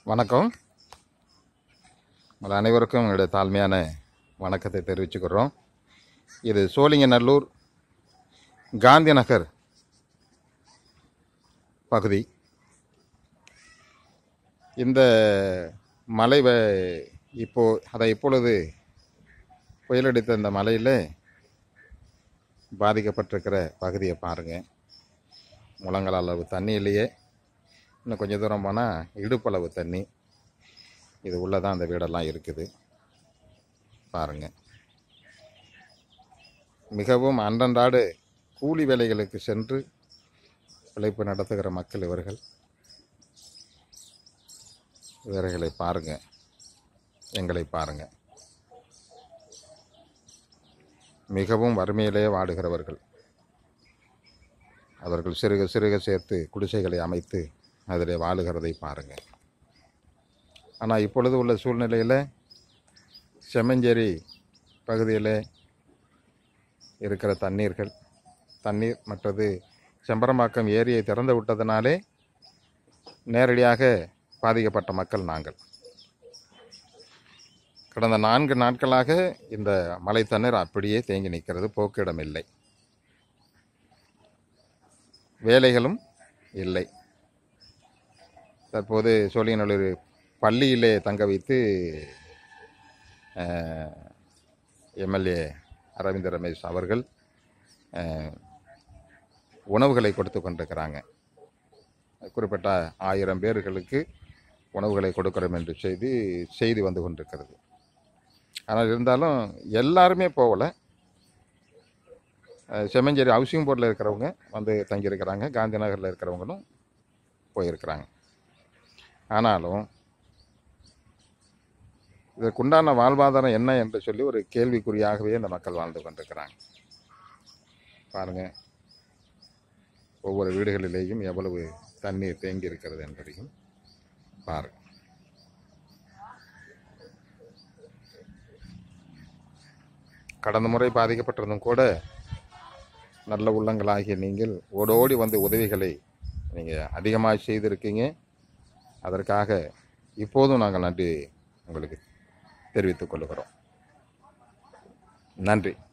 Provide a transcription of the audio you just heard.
வணக்கம் உங்கள் அனைவருக்கும் எங்களுடைய தாழ்மையான வணக்கத்தை தெரிவிச்சுக்கிறோம் இது சோழிங்கநல்லூர் காந்தி நகர் பகுதி இந்த மலை வ- இப்போ அதை இப்பொழுது புயலடித்த இந்த மலையில் பாதிக்கப்பட்டிருக்கிற பகுதியை பாருங்கள் முழங்கால் அளவு தண்ணி இல்லையே இன்னும் கொஞ்சம் தூரம் போனால் இடுப்பளவு தண்ணி இது உள்ளே தான் அந்த வீடெல்லாம் இருக்குது பாருங்கள் மிகவும் அன்றன்றாடு கூலி வேலைகளுக்கு சென்று பிழைப்பு நடத்துகிற மக்கள் இவர்கள் இவர்களை பாருங்கள் எங்களை பாருங்கள் மிகவும் வறுமையிலே வாடுகிறவர்கள் அவர்கள் சிறுக சிறுக சேர்த்து குடிசைகளை அமைத்து அதில் வாழுகிறதை பாருங்கள் ஆனால் இப்பொழுது உள்ள சூழ்நிலையில் செம்மஞ்சேரி பகுதியில் இருக்கிற தண்ணீர்கள் தண்ணீர் மற்றது செம்பரம்பாக்கம் ஏரியை திறந்து விட்டதினாலே நேரடியாக பாதிக்கப்பட்ட மக்கள் நாங்கள் கடந்த நான்கு நாட்களாக இந்த மழை தண்ணீர் அப்படியே தேங்கி நிற்கிறது போக்கிடம் இல்லை வேலைகளும் இல்லை தற்போது சோழியநல்லூர் பள்ளியிலே தங்க வைத்து எம்எல்ஏ அரவிந்த் ரமேஷ் அவர்கள் அஹ், உணவுகளை கொடுத்து கொண்டிருக்கிறாங்க குறிப்பிட்ட ஆயிரம் பேர்களுக்கு உணவுகளை கொடுக்கிறோம் என்று செய்தி செய்தி வந்து கொண்டிருக்கிறது ஆனால் இருந்தாலும் எல்லாருமே போகலை அஹ் செம்மஞ்சேரி ஹவுசிங் போர்டில் இருக்கிறவங்க வந்து தங்கியிருக்கிறாங்க காந்தி நகரில் இருக்கிறவங்களும் போயிருக்கிறாங்க ஆனாலும் இதற்குண்டான வாழ்வாதாரம் என்ன என்று சொல்லி ஒரு கேள்விக்குறியாகவே இந்த மக்கள் வாழ்ந்து கொண்டிருக்கிறாங்க பாருங்கள் ஒவ்வொரு வீடுகளிலேயும் எவ்வளவு தண்ணீர் தேங்கி இருக்கிறது என்பதையும் பாருங்கள் கடந்த முறை பாதிக்கப்பட்டிருந்தும் கூட நல்ல உள்ளங்களாகிய நீங்கள் ஓடோடி வந்து உதவிகளை நீங்கள் அதிகமாக செய்திருக்கீங்க அதற்காக இப்போதும் நாங்கள் நன்றி உங்களுக்கு தெரிவித்துக் கொள்கிறோம் நன்றி